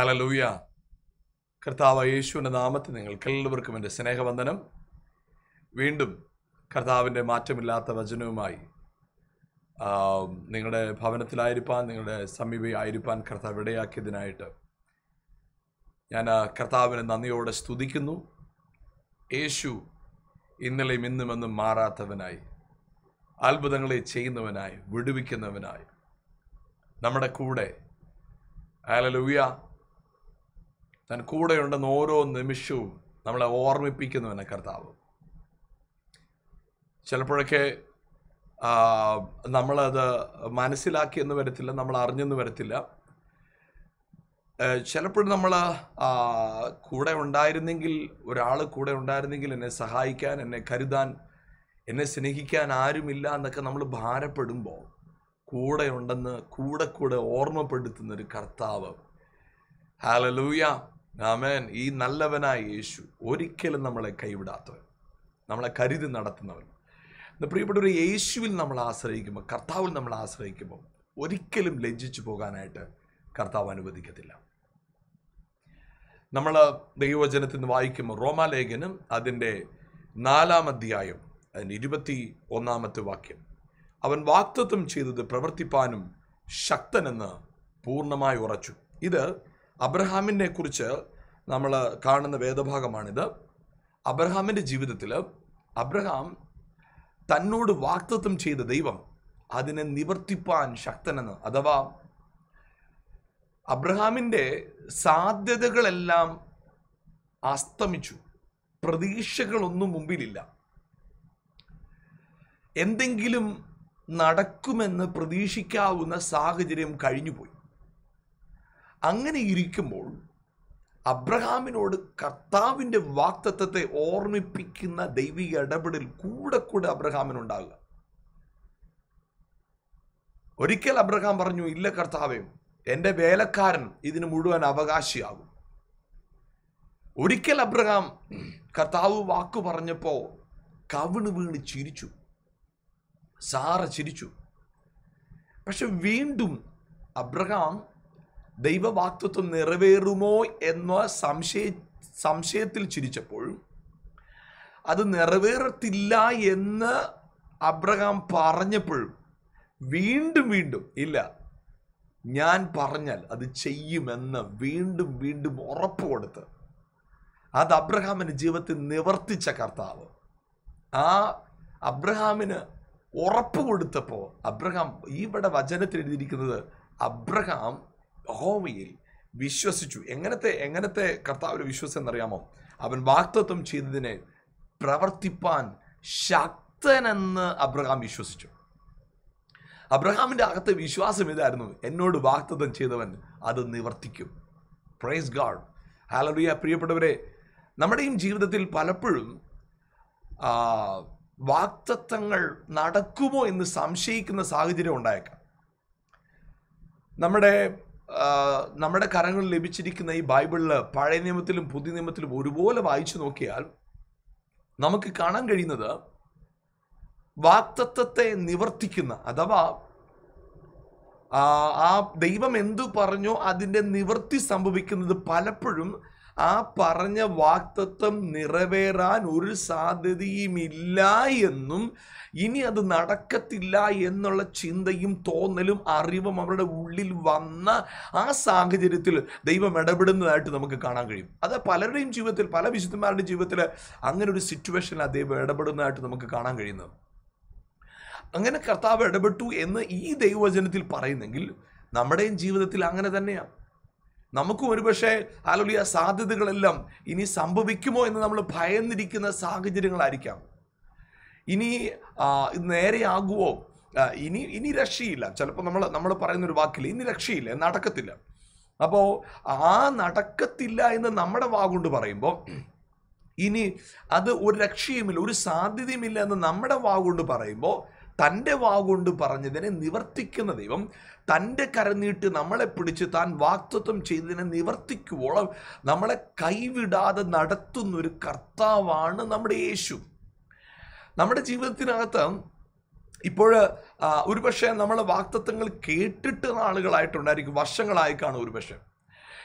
Hallelujah കർത്താവ് യേശുവിൻ്റെ നാമത്തിൽ നിങ്ങൾക്ക് എല്ലാവർക്കും എൻ്റെ സ്നേഹവന്ദനം വീണ്ടും കർത്താവിൻ്റെ മാറ്റമില്ലാത്ത വചനവുമായി ആ, നിങ്ങളുടെ ഭവനത്തിലായിരിക്കാൻ നിങ്ങളുടെ സമീപയായിരിക്കാൻ കർത്താവ് ഇടയാക്കിയതിനായിട്ട് ഞാൻ ആ, കർത്താവിനെ നന്ദിയോടെ സ്തുതിക്കുന്നു യേശു ഇന്നലെയും ഇന്നുമെന്നും മാറാത്തവനായി അത്ഭുതങ്ങളെ ചെയ്യുന്നവനായി വിടുവിക്കുന്നവനായി നമ്മുടെ കൂടെ ഹാലലൂയ താൻ കൂടെയുണ്ടെന്ന് ഓരോ നിമിഷവും നമ്മളെ ഓർമ്മിപ്പിക്കുന്നുവെന്നെ കർത്താവ് ചിലപ്പോഴൊക്കെ ആ, നമ്മളത് മനസ്സിലാക്കിയെന്ന് വരത്തില്ല നമ്മൾ അറിഞ്ഞെന്ന് വരത്തില്ല ചിലപ്പോഴും നമ്മൾ കൂടെ ഉണ്ടായിരുന്നെങ്കിൽ ഒരാൾ കൂടെ ഉണ്ടായിരുന്നെങ്കിൽ എന്നെ സഹായിക്കാൻ എന്നെ കരുതാൻ എന്നെ സ്നേഹിക്കാൻ ആരുമില്ല എന്നൊക്കെ നമ്മൾ ഭാരപ്പെടുമ്പോൾ കൂടെ ഉണ്ടെന്ന് കൂടെ കൂടെ ഓർമ്മപ്പെടുത്തുന്ന ഒരു കർത്താവ് ഹാലലൂയ ആമേൻ ഈ നല്ലവനായ യേശു ഒരിക്കലും നമ്മളെ കൈവിടാത്തവൻ നമ്മളെ കരുതി നടത്തുന്നവൻ ഇന്ന് പ്രിയപ്പെട്ട ഒരു യേശുവിൽ നമ്മൾ ആശ്രയിക്കുമ്പോൾ കർത്താവിൽ നമ്മൾ ആശ്രയിക്കുമ്പോൾ ഒരിക്കലും ലജ്ജിച്ചു പോകാനായിട്ട് കർത്താവ് അനുവദിക്കത്തില്ല നമ്മൾ ദൈവവചനത്തിൽ നിന്ന് വായിക്കുമ്പോൾ റോമാലേഖനം അതിൻ്റെ നാലാം അധ്യായം അതിൻ്റെ ഇരുപത്തി ഒന്നാമത്തെ വാക്യം അവൻ വാക്തത്വം ചെയ്തത് പ്രവർത്തിപ്പാനും ശക്തനെന്ന് പൂർണ്ണമായി ഉറച്ചു ഇത് അബ്രഹാമിനെ കുറിച്ച് നമ്മൾ കാണുന്ന വേദഭാഗമാണിത് അബ്രഹാമിൻ്റെ ജീവിതത്തിൽ അബ്രഹാം തന്നോട് വാക്തത്വം ചെയ്ത ദൈവം അതിനെ നിവർത്തിപ്പാൻ ശക്തനെന്ന് അഥവാ അബ്രഹാമിൻ്റെ സാധ്യതകളെല്ലാം അസ്തമിച്ചു പ്രതീക്ഷകളൊന്നും മുമ്പിലില്ല എന്തെങ്കിലും നടക്കുമെന്ന് പ്രതീക്ഷിക്കാവുന്ന സാഹചര്യം കഴിഞ്ഞുപോയി അങ്ങനെ ഇരിക്കുമ്പോൾ അബ്രഹാമിനോട് കർത്താവിൻ്റെ വാക്തത്വത്തെ ഓർമ്മിപ്പിക്കുന്ന ദൈവിക ഇടപെടൽ കൂടെ കൂടെ അബ്രഹാമിനുണ്ടാകുക ഒരിക്കൽ അബ്രഹാം പറഞ്ഞു ഇല്ല കർത്താവേ എൻ്റെ വേലക്കാരൻ ഇതിന് മുഴുവൻ അവകാശിയാകും ഒരിക്കൽ അബ്രഹാം കർത്താവ് വാക്ക് പറഞ്ഞപ്പോൾ കവിണ് വീണ് ചിരിച്ചു സാറ ചിരിച്ചു പക്ഷെ വീണ്ടും അബ്രഹാം ദൈവവാക്തത്വം നിറവേറുമോ എന്ന സംശയ സംശയത്തിൽ ചിരിച്ചപ്പോഴും അത് നിറവേറത്തില്ല എന്ന് അബ്രഹാം പറഞ്ഞപ്പോഴും വീണ്ടും വീണ്ടും ഇല്ല ഞാൻ പറഞ്ഞാൽ അത് ചെയ്യുമെന്ന് വീണ്ടും വീണ്ടും ഉറപ്പ് കൊടുത്ത് അത് അബ്രഹാമിൻ്റെ ജീവിതത്തിൽ നിവർത്തിച്ച കർത്താവ് ആ അബ്രഹാമിന് ഉറപ്പ് കൊടുത്തപ്പോൾ അബ്രഹാം ഇവിടെ വചനത്തിൽ എഴുതിയിരിക്കുന്നത് അബ്രഹാം യഹോവയിൽ വിശ്വസിച്ചു എങ്ങനത്തെ എങ്ങനത്തെ കർത്താവിന് വിശ്വസം എന്നറിയാമോ അവൻ വാക്തത്വം ചെയ്തതിനെ പ്രവർത്തിപ്പാൻ ശക്തനെന്ന് അബ്രഹാം വിശ്വസിച്ചു അബ്രഹാമിന്റെ അകത്തെ വിശ്വാസം ഇതായിരുന്നു എന്നോട് വാക്തത്വം ചെയ്തവൻ അത് നിവർത്തിക്കും പ്രൈസ് ഗാഡ് ഹാലറിയ പ്രിയപ്പെട്ടവരെ നമ്മുടെയും ജീവിതത്തിൽ പലപ്പോഴും ആ, വാക്തത്വങ്ങൾ നടക്കുമോ എന്ന് സംശയിക്കുന്ന സാഹചര്യം ഉണ്ടായേക്കാം നമ്മുടെ ആ, നമ്മുടെ കരങ്ങളിൽ ലഭിച്ചിരിക്കുന്ന ഈ ബൈബിളിൽ പഴയ നിയമത്തിലും പുതിയ നിയമത്തിലും ഒരുപോലെ വായിച്ചു നോക്കിയാൽ നമുക്ക് കാണാൻ കഴിയുന്നത് വാക്തത്വത്തെ നിവർത്തിക്കുന്ന അഥവാ ആ ആ ദൈവം എന്തു പറഞ്ഞോ അതിൻ്റെ നിവർത്തി സംഭവിക്കുന്നത് പലപ്പോഴും ആ പറഞ്ഞ വാക്തത്വം നിറവേറാൻ ഒരു സാധ്യതയുമില്ല എന്നും ഇനി അത് നടക്കത്തില്ല എന്നുള്ള ചിന്തയും തോന്നലും അറിവും അവരുടെ ഉള്ളിൽ വന്ന ആ സാഹചര്യത്തിൽ ദൈവം ഇടപെടുന്നതായിട്ട് നമുക്ക് കാണാൻ കഴിയും അത് പലരുടെയും ജീവിതത്തിൽ പല വിശുദ്ധന്മാരുടെ ജീവിതത്തിൽ അങ്ങനെ ഒരു സിറ്റുവേഷനിൽ ദൈവം ഇടപെടുന്നതായിട്ട് നമുക്ക് കാണാൻ കഴിയുന്നത് അങ്ങനെ കർത്താവ് ഇടപെട്ടു എന്ന് ഈ ദൈവവചനത്തിൽ പറയുന്നെങ്കിൽ നമ്മുടെയും ജീവിതത്തിൽ അങ്ങനെ തന്നെയാണ് നമുക്കും ഒരുപക്ഷെ ആലോലിയ സാധ്യതകളെല്ലാം ഇനി സംഭവിക്കുമോ എന്ന് നമ്മൾ ഭയന്നിരിക്കുന്ന സാഹചര്യങ്ങളായിരിക്കാം ഇനി ആ, ഇത് നേരെയാകുമോ ആ, ഇനി ഇനി രക്ഷയില്ല ചിലപ്പോൾ നമ്മൾ നമ്മൾ പറയുന്ന ഒരു വാക്കിൽ ഇനി രക്ഷയില്ല നടക്കത്തില്ല അപ്പോൾ ആ നടക്കത്തില്ല എന്ന് നമ്മുടെ വാഗുകൊണ്ട് പറയുമ്പോൾ ഇനി അത് ഒരു രക്ഷയുമില്ല ഒരു സാധ്യതയുമില്ല എന്ന് നമ്മുടെ വാഗുകൊണ്ട് പറയുമ്പോൾ തൻ്റെ വാഗുകൊണ്ട് പറഞ്ഞതിനെ നിവർത്തിക്കുന്ന ദൈവം തൻ്റെ കരനീട്ട് നമ്മളെ പിടിച്ച് താൻ വാക്തത്വം ചെയ്തതിനെ നിവർത്തിക്കുവോളം നമ്മളെ കൈവിടാതെ നടത്തുന്ന ഒരു കർത്താവാണ് നമ്മുടെ യേശു നമ്മുടെ ജീവിതത്തിനകത്ത് ഇപ്പോൾ ഒരുപക്ഷെ നമ്മൾ വാക്തത്വങ്ങൾ കേട്ടിട്ട് ആളുകളായിട്ടുണ്ടായിരിക്കും വർഷങ്ങളായി കാണും ഒരുപക്ഷെ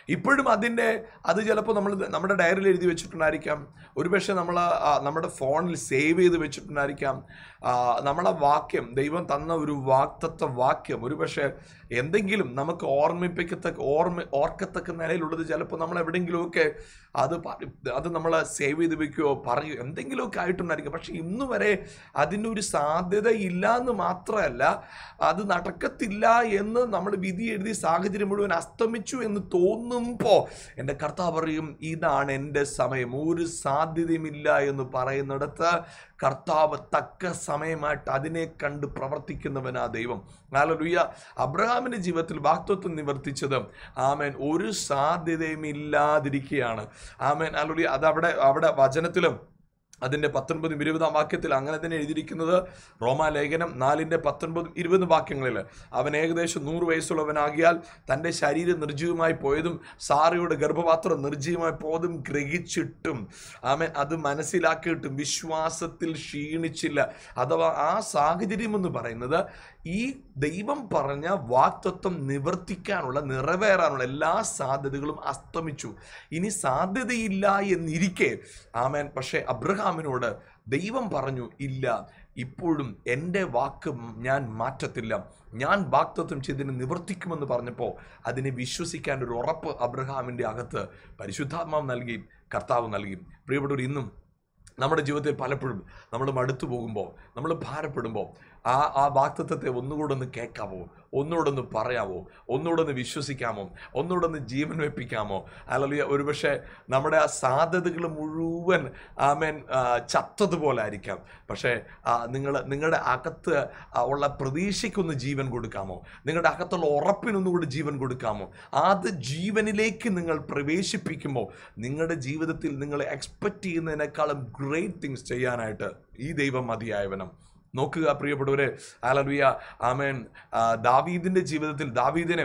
ഇപ്പോഴും അതിൻ്റെ അത് ചിലപ്പോൾ നമ്മൾ നമ്മുടെ ഡയറിയിൽ എഴുതി വെച്ചിട്ടുണ്ടായിരിക്കാം ഒരുപക്ഷെ നമ്മൾ നമ്മുടെ ഫോണിൽ സേവ് ചെയ്ത് വെച്ചിട്ടുണ്ടായിരിക്കാം ആ, നമ്മളെ വാക്യം ദൈവം തന്ന ഒരു വാക്തത്വ വാക്യം ഒരുപക്ഷെ എന്തെങ്കിലും നമുക്ക് ഓർമ്മിപ്പിക്കത്തക്ക ഓർമ്മ ഓർക്കത്തക്ക നിലയിലുള്ളത് ചിലപ്പോൾ നമ്മൾ എവിടെയെങ്കിലുമൊക്കെ അത് പ- അത് നമ്മൾ സേവ് ചെയ്ത് വെക്കുകയോ പറയുകയോ എന്തെങ്കിലുമൊക്കെ ആയിട്ടുണ്ടായിരിക്കും പക്ഷെ ഇന്ന് വരെ അതിൻ്റെ ഒരു സാധ്യത ഇല്ല എന്ന് മാത്രമല്ല അത് നടക്കത്തില്ല എന്ന് നമ്മൾ വിധി എഴുതി സാഹചര്യം മുഴുവൻ അസ്തമിച്ചു എന്ന് തോന്നുമ്പോൾ എൻ്റെ കർത്താവ് പറയും ഇതാണ് എൻ്റെ സമയം ഒരു സാധ്യതയുമില്ല എന്ന് പറയുന്നിടത്ത് കർത്താവ് തക്ക സമയമായിട്ട് അതിനെ കണ്ട് പ്രവർത്തിക്കുന്നവനാ ദൈവം നാലുയ്യ അബ്രഹാമിൻ്റെ ജീവിതത്തിൽ വാക്തത്വം നിവർത്തിച്ചത് ആമേൻ ഒരു സാധ്യതയും ഇല്ലാതിരിക്കുകയാണ് ആമേൻ അല്ലുയ്യ അത് അവിടെ അവിടെ വചനത്തിലും അതിൻ്റെ പത്തൊൻപതും ഇരുപതാം വാക്യത്തിൽ അങ്ങനെ തന്നെ എഴുതിയിരിക്കുന്നത് റോമാലേഖനം നാലിൻ്റെ പത്തൊൻപതും ഇരുപതും വാക്യങ്ങളിൽ അവൻ ഏകദേശം നൂറ് വയസ്സുള്ളവനാകിയാൽ തൻ്റെ ശരീരം നിർജ്ജീവമായി പോയതും സാറയുടെ ഗർഭപാത്രം നിർജ്ജീവമായി പോയതും ഗ്രഹിച്ചിട്ടും ആമൻ അത് മനസ്സിലാക്കിയിട്ടും വിശ്വാസത്തിൽ ക്ഷീണിച്ചില്ല അഥവാ ആ സാഹചര്യം എന്ന് പറയുന്നത് ഈ ദൈവം പറഞ്ഞ വാക്തത്വം നിവർത്തിക്കാനുള്ള നിറവേറാനുള്ള എല്ലാ സാധ്യതകളും അസ്തമിച്ചു ഇനി സാധ്യതയില്ല എന്നിരിക്കെ ആമേൻ പക്ഷേ അബ്രഹാമിനോട് ദൈവം പറഞ്ഞു ഇല്ല ഇപ്പോഴും എൻ്റെ വാക്ക് ഞാൻ മാറ്റത്തില്ല ഞാൻ വാക്തത്വം ചെയ്തതിന് നിവർത്തിക്കുമെന്ന് പറഞ്ഞപ്പോൾ അതിനെ വിശ്വസിക്കാൻ ഒരു ഉറപ്പ് അബ്രഹാമിൻ്റെ അകത്ത് പരിശുദ്ധാത്മാവ് നൽകി കർത്താവ് നൽകി പ്രിയപ്പെട്ടവർ ഇന്നും നമ്മുടെ ജീവിതത്തിൽ പലപ്പോഴും നമ്മൾ മടുത്തു പോകുമ്പോൾ നമ്മൾ ഭാരപ്പെടുമ്പോൾ ആ ആ വാക്തത്വത്തെ ഒന്നുകൂടെ ഒന്ന് കേൾക്കാമോ ഒന്നുകൂടെ ഒന്ന് പറയാമോ ഒന്നുകൂടെ ഒന്ന് വിശ്വസിക്കാമോ ഒന്നുകൂടെ ഒന്ന് ജീവൻ വെപ്പിക്കാമോ അല്ലെങ്കിൽ ഒരുപക്ഷെ നമ്മുടെ ആ സാധ്യതകൾ മുഴുവൻ ആമേൻ ആ, ചത്തതുപോലെ ആയിരിക്കാം പക്ഷേ നിങ്ങൾ നിങ്ങളുടെ അകത്ത് ആ, ഉള്ള പ്രതീക്ഷയ്ക്കൊന്ന് ജീവൻ കൊടുക്കാമോ നിങ്ങളുടെ അകത്തുള്ള ഉറപ്പിനൊന്നുകൂടി ജീവൻ കൊടുക്കാമോ അത് ജീവനിലേക്ക് നിങ്ങൾ പ്രവേശിപ്പിക്കുമ്പോൾ നിങ്ങളുടെ ജീവിതത്തിൽ നിങ്ങൾ എക്സ്പെക്റ്റ് ചെയ്യുന്നതിനേക്കാളും ഗ്രേറ്റ് തിങ്സ് ചെയ്യാനായിട്ട് ഈ ദൈവം മതിയായവനം നോക്കുക പ്രിയപ്പെട്ടവരെ ആലറിയ ആമേൻ ആ, ദാവീദിന്റെ ജീവിതത്തിൽ ദാവീദിന്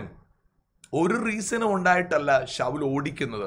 ഒരു റീസണും ഉണ്ടായിട്ടല്ല ഷൗൽ ഓടിക്കുന്നത്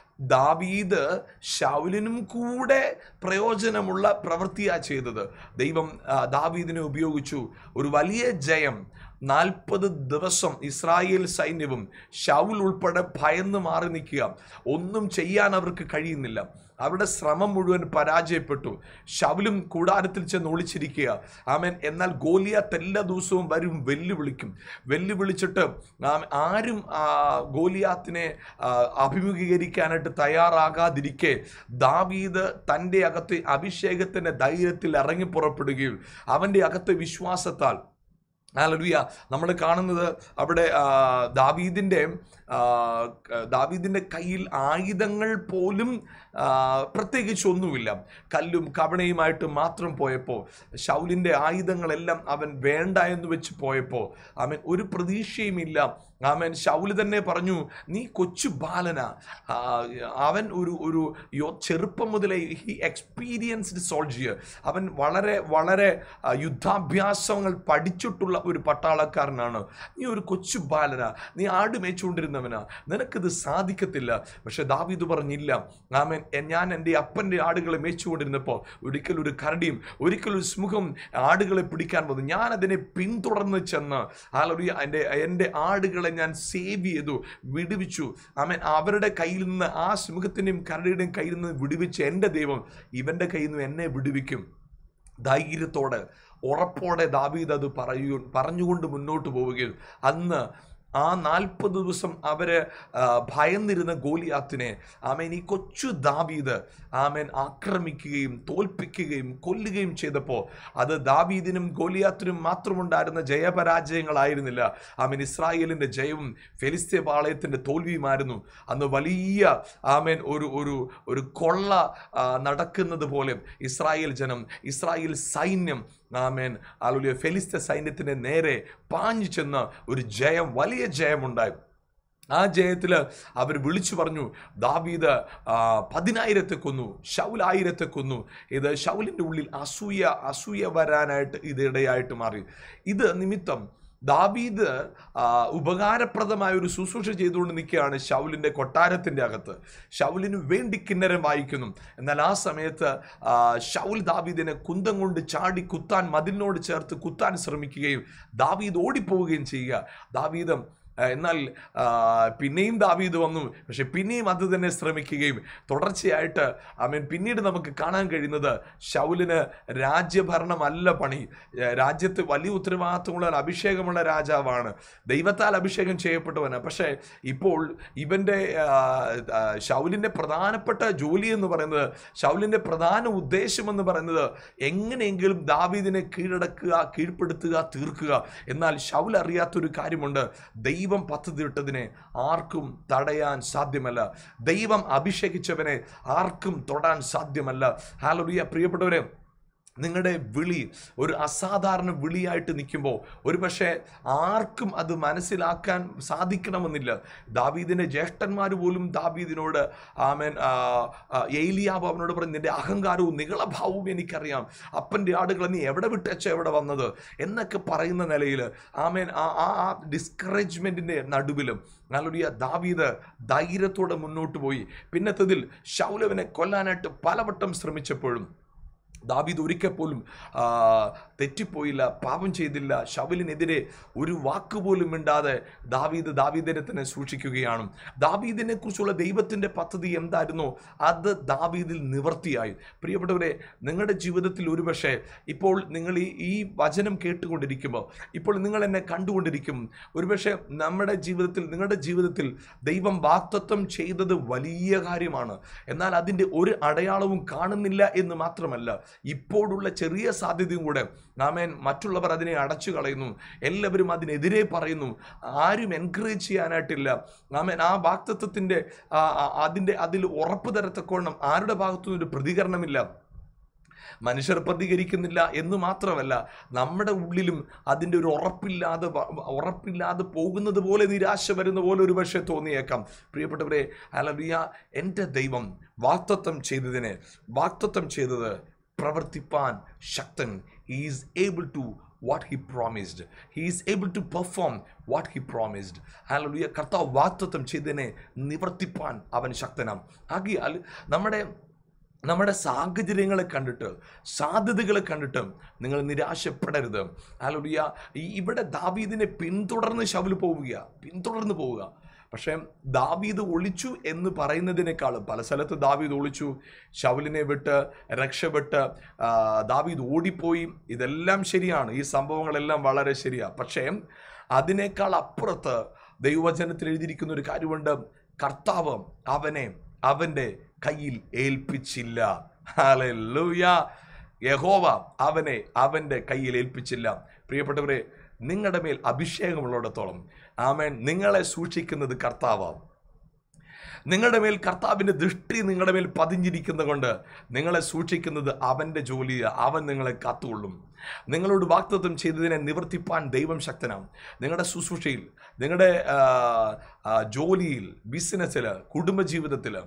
ദാവീദ് ഷൗലിനും കൂടെ പ്രയോജനമുള്ള പ്രവൃത്തിയാ ചെയ്തത് ദൈവം ആ, ദാവീദിനെ ഉപയോഗിച്ചു ഒരു വലിയ ജയം നാൽപ്പത് ദിവസം ഇസ്രായേൽ സൈന്യവും ഷൗൽ ഉൾപ്പെടെ ഭയന്ന് മാറി നിൽക്കുക ഒന്നും ചെയ്യാൻ അവർക്ക് കഴിയുന്നില്ല അവരുടെ ശ്രമം മുഴുവൻ പരാജയപ്പെട്ടു ഷൗലും കൂടാരത്തിൽ ചെന്ന് ഒളിച്ചിരിക്കുക ആമേൻ എന്നാൽ ഗോലിയാത്ത് എല്ലാ ദിവസവും വരും വെല്ലുവിളിക്കും വെല്ലുവിളിച്ചിട്ട് ആമേൻ ആരും ആ, ഗോലിയാത്തിനെ ആ, അഭിമുഖീകരിക്കാനായിട്ട് തയ്യാറാകാതിരിക്കെ ദാവീദ് തൻ്റെ അകത്ത് അഭിഷേകത്തിൻ്റെ ധൈര്യത്തിൽ ഇറങ്ങി പുറപ്പെടുകയും അവൻ്റെ അകത്തെ വിശ്വാസത്താൽ ഹല്ലേലൂയ നമ്മൾ കാണുന്നത് അവിടെ ആ, ദാവീദിൻ്റെ ആ, ക- ദാവീദിൻ്റെ കയ്യിൽ ആയുധങ്ങൾ പോലും ആ, പ്രത്യേകിച്ച് ഒന്നുമില്ല കല്ലും കവണയുമായിട്ട് മാത്രം പോയപ്പോൾ ഷൗലിൻ്റെ ആയുധങ്ങളെല്ലാം അവൻ വേണ്ട എന്ന് വെച്ച് പോയപ്പോൾ അവൻ ഒരു പ്രതീക്ഷയുമില്ല അവൻ ഷൗല് തന്നെ പറഞ്ഞു നീ കൊച്ചു ബാലന ആ, അവൻ ഒരു ഒരു യോ ചെറുപ്പം മുതലേ ഹി എക്സ്പീരിയൻസ്ഡ് സോൾജിയർ അവൻ വളരെ വളരെ ആ, യുദ്ധാഭ്യാസങ്ങൾ പഠിച്ചിട്ടുള്ള ഒരു പട്ടാളക്കാരനാണ് നീ ഒരു കൊച്ചു ബാലന നീ ആട് മേച്ചുകൊണ്ടിരുന്നവനാ നിനക്കിത് സാധിക്കത്തില്ല പക്ഷെ ദാവീദ് പറഞ്ഞില്ല ആമേൻ എ- ഞാൻ എൻ്റെ അപ്പൻ്റെ ആടുകളെ മേച്ചുകൊണ്ടിരുന്നപ്പോൾ ഒരിക്കൽ ഒരു കരടിയും ഒരിക്കൽ ഒരു സിംഹം ആടുകളെ പിടിക്കാൻ വന്നു ഞാൻ അതിനെ പിന്തുടർന്ന് ചെന്ന് ആലൊരു എൻ്റെ എൻ്റെ ആടുകളെ ഞാൻ സേവ് ചെയ്തു വിടുവിച്ചു ആമേൻ അവരുടെ കയ്യിൽ നിന്ന് ആ സിംഹത്തിൻ്റെയും കരടിയുടെയും കയ്യിൽ നിന്ന് വിടുവിച്ച് എൻ്റെ ദൈവം ഇവൻ്റെ കയ്യിൽ നിന്ന് എന്നെ വിടുവിക്കും ധൈര്യത്തോടെ ഉറപ്പോടെ ദാവീദ് അത് പറയൂ പറഞ്ഞുകൊണ്ട് മുന്നോട്ട് പോവുകയും അന്ന് ആ നാൽപ്പത് ദിവസം അവര് ആ, ഭയന്നിരുന്ന ഗോലിയാത്തിനെ ആമേൻ ഈ കൊച്ചു ദാവീദ് ആമേൻ ആക്രമിക്കുകയും തോൽപ്പിക്കുകയും കൊല്ലുകയും ചെയ്തപ്പോൾ അത് ദാവീദിനും ഗോലിയാത്തിനും മാത്രമുണ്ടായിരുന്ന ജയപരാജയങ്ങളായിരുന്നില്ല ആമേൻ ഇസ്രായേലിന്റെ ജയവും ഫെലിസ്തീയ പാളയത്തിന്റെ തോൽവിയുമായിരുന്നു അന്ന് വലിയ ആമേൻ ഒരു ഒരു ഒരു കൊള്ള ആ, നടക്കുന്നത് പോലെ ഇസ്രായേൽ ജനം ഇസ്രായേൽ സൈന്യം ആമേൻ ആലുലിയ ഫെലിസ്ത സൈന്യത്തിന് നേരെ പാഞ്ഞു ചെന്ന് ഒരു ജയം വലിയ ജയമുണ്ടായി ആ ജയത്തിൽ അവർ വിളിച്ചു പറഞ്ഞു ദാവീദ് ആ, പതിനായിരത്തെ കൊന്നു ഷൗൽ ആയിരത്തെ കൊന്നു ഇത് ഷൗലിൻ്റെ ഉള്ളിൽ അസൂയ അസൂയ വരാനായിട്ട് ഇത് ഇടയായിട്ട് മാറി ഇത് നിമിത്തം ദാവീദ് ആ, ഉപകാരപ്രദമായ ഒരു ശുശ്രൂഷ ചെയ്തുകൊണ്ട് നിൽക്കുകയാണ് ഷൗലിൻ്റെ കൊട്ടാരത്തിൻ്റെ അകത്ത് ഷൗലിന് വേണ്ടി കിന്നരം വായിക്കുന്നു എന്നാൽ ആ സമയത്ത് ആ, ഷൗൽ ദാവീദിനെ കുന്തം കൊണ്ട് ചാടി കുത്താൻ മതിലിനോട് ചേർത്ത് കുത്താൻ ശ്രമിക്കുകയും ദാവീദ് ഓടിപ്പോവുകയും ചെയ്യുക ദാവീദ് ആ, എന്നാൽ ആ, പിന്നെയും ദാവീദ് വന്നു പക്ഷെ പിന്നെയും അത് തന്നെ ശ്രമിക്കുകയും തുടർച്ചയായിട്ട് ആമേൻ പിന്നീട് നമുക്ക് കാണാൻ കഴിയുന്നത് ശൗലിന് രാജ്യഭരണമല്ല പണി ഏ, രാജ്യത്ത് വലിയ ഉത്തരവാദിത്തമുള്ള ഒരു അഭിഷേകമുള്ള രാജാവാണ് ദൈവത്താൽ അഭിഷേകം ചെയ്യപ്പെട്ടവന് പക്ഷേ ഇപ്പോൾ ഇവൻ്റെ ആ, ആ, ശൗലിൻ്റെ പ്രധാനപ്പെട്ട ജോലി എന്ന് പറയുന്നത് ശൗലിൻ്റെ പ്രധാന ഉദ്ദേശം എന്ന് പറയുന്നത് എങ്ങനെയെങ്കിലും ദാവീദിനെ കീഴടക്കുക കീഴ്പ്പെടുത്തുക തീർക്കുക എന്നാൽ ശൗൽ അറിയാത്തൊരു കാര്യമുണ്ട് ദൈവം പദ്ധതിയിട്ടതിനെ ആർക്കും തടയാൻ സാധ്യമല്ല ദൈവം അഭിഷേകിച്ചവനെ ആർക്കും തൊടാൻ സാധ്യമല്ല ഹാലോറിയ പ്രിയപ്പെട്ടവരെ നിങ്ങളുടെ വിളി ഒരു അസാധാരണ വിളിയായിട്ട് നിൽക്കുമ്പോൾ ഒരു പക്ഷേ ആർക്കും അത് മനസ്സിലാക്കാൻ സാധിക്കണമെന്നില്ല ദാവീദിൻ്റെ ജ്യേഷ്ഠന്മാർ പോലും ദാവീദിനോട് ആമേൻ ആ, ആ, ഏലിയാവ് അവനോട് പറഞ്ഞു നിന്റെ അഹങ്കാരവും നികളഭാവവും എനിക്കറിയാം അപ്പൻ്റെ ആടുകൾ നീ എവിടെ വിട്ടേച്ച എവിടെ വന്നത് എന്നൊക്കെ പറയുന്ന നിലയിൽ ആമേൻ ആ ആ ആ ഡിസ്കറേജ്മെൻറ്റിൻ്റെ നടുവിലും നല്ലൊരു ദാവീദ് ധൈര്യത്തോടെ മുന്നോട്ട് പോയി പിന്നത്തതിൽ ശൗലവിനെ കൊല്ലാനായിട്ട് പലവട്ടം ശ്രമിച്ചപ്പോഴും ദാവീദ് ഒരിക്കൽ പോലും ആ, തെറ്റിപ്പോയില്ല പാപം ചെയ്തില്ല ശവലിനെതിരെ ഒരു വാക്ക് പോലും മിണ്ടാതെ ദാവീദ് ദാവീദിനെ തന്നെ സൂക്ഷിക്കുകയാണ് ദാവീദിനെ കുറിച്ചുള്ള ദൈവത്തിൻ്റെ പദ്ധതി എന്തായിരുന്നോ അത് ദാവീദിൽ നിവർത്തിയായി പ്രിയപ്പെട്ടവരെ നിങ്ങളുടെ ജീവിതത്തിൽ ഒരുപക്ഷെ ഇപ്പോൾ നിങ്ങൾ ഈ ഈ വചനം കേട്ടുകൊണ്ടിരിക്കുമ്പോൾ ഇപ്പോൾ നിങ്ങൾ എന്നെ കണ്ടുകൊണ്ടിരിക്കും ഒരുപക്ഷെ നമ്മുടെ ജീവിതത്തിൽ നിങ്ങളുടെ ജീവിതത്തിൽ ദൈവം വാക്തത്വം ചെയ്തത് വലിയ കാര്യമാണ് എന്നാൽ അതിൻ്റെ ഒരു അടയാളവും കാണുന്നില്ല എന്ന് മാത്രമല്ല ഇപ്പോഴുള്ള ചെറിയ സാധ്യതയും കൂടെ നാമേൻ മറ്റുള്ളവർ അതിനെ അടച്ചു കളയുന്നു എല്ലാവരും അതിനെതിരെ പറയുന്നു ആരും എൻകറേജ് ചെയ്യാനായിട്ടില്ല നാമേൻ ആ വാക്തത്വത്തിൻ്റെ അതിൻ്റെ അതിൽ ഉറപ്പ് തരത്തക്കോണം ആരുടെ ഭാഗത്തുനിന്നും ഒരു പ്രതികരണമില്ല മനുഷ്യർ പ്രതികരിക്കുന്നില്ല എന്ന് മാത്രമല്ല നമ്മുടെ ഉള്ളിലും അതിൻ്റെ ഒരു ഉറപ്പില്ലാതെ വ- ഉറപ്പില്ലാതെ പോകുന്നത് പോലെ നിരാശ വരുന്ന പോലെ ഒരു പക്ഷേ തോന്നിയേക്കാം പ്രിയപ്പെട്ടവരെ അലറിയ എൻ്റെ ദൈവം വാക്തത്വം ചെയ്തതിനെ വാക്തത്വം ചെയ്തത് പ്രവർത്തിപ്പാൻ ശക്തൻ is able to what he promised he is able to perform what he promised hallelujah കർത്താവ് വാക്തത്വം ചെയ്തതിനെ നിവർത്തിപ്പാൻ അവൻ ശക്തനാം ആകിയാൽ നമ്മുടെ നമ്മുടെ സാഹചര്യങ്ങളെ കണ്ടിട്ട് സാധ്യതകളെ കണ്ടിട്ട് നിങ്ങൾ നിരാശപ്പെടരുത് ഹല്ലേലൂയ ഈ ഇവിടെ ദാവീദിനെ പിന്തുടർന്ന് ശവല് പോവുക പിന്തുടർന്ന് പോവുക പക്ഷേ ദാവീദ് ഒളിച്ചു എന്ന് പറയുന്നതിനേക്കാളും പല സ്ഥലത്ത് ദാവീദ് ഒളിച്ചു ശവലിനെ വിട്ട് രക്ഷപ്പെട്ട് ആ, ദാവീദ് ഓടിപ്പോയി ഇതെല്ലാം ശരിയാണ് ഈ സംഭവങ്ങളെല്ലാം വളരെ ശരിയാണ് പക്ഷേ അതിനേക്കാൾ അപ്പുറത്ത് ദൈവവചനത്തിൽ എഴുതിയിരിക്കുന്ന ഒരു കാര്യമുണ്ട് കർത്താവ് അവനെ അവൻ്റെ കയ്യിൽ ഏൽപ്പിച്ചില്ല ഹല്ലേലൂയ യഹോവ അവനെ അവൻ്റെ കയ്യിൽ ഏൽപ്പിച്ചില്ല പ്രിയപ്പെട്ടവരെ നിങ്ങളുടെ മേൽ അഭിഷേകമുള്ളിടത്തോളം ആമേൻ നിങ്ങളെ സൂക്ഷിക്കുന്നത് കർത്താവാണ് നിങ്ങളുടെ മേൽ കർത്താവിൻ്റെ ദൃഷ്ടി നിങ്ങളുടെ മേൽ പതിഞ്ഞിരിക്കുന്നത് കൊണ്ട് നിങ്ങളെ സൂക്ഷിക്കുന്നത് അവൻ്റെ ജോലി അവൻ നിങ്ങളെ കാത്തുകൊള്ളും നിങ്ങളോട് വാക്തത്വം ചെയ്തതിനെ നിവർത്തിപ്പാൻ ദൈവം ശക്തനാണ് നിങ്ങളുടെ ശുശ്രൂഷയിൽ നിങ്ങളുടെ ആ, ആ, ജോലിയിൽ ബിസിനസ്സിൽ കുടുംബജീവിതത്തിൽ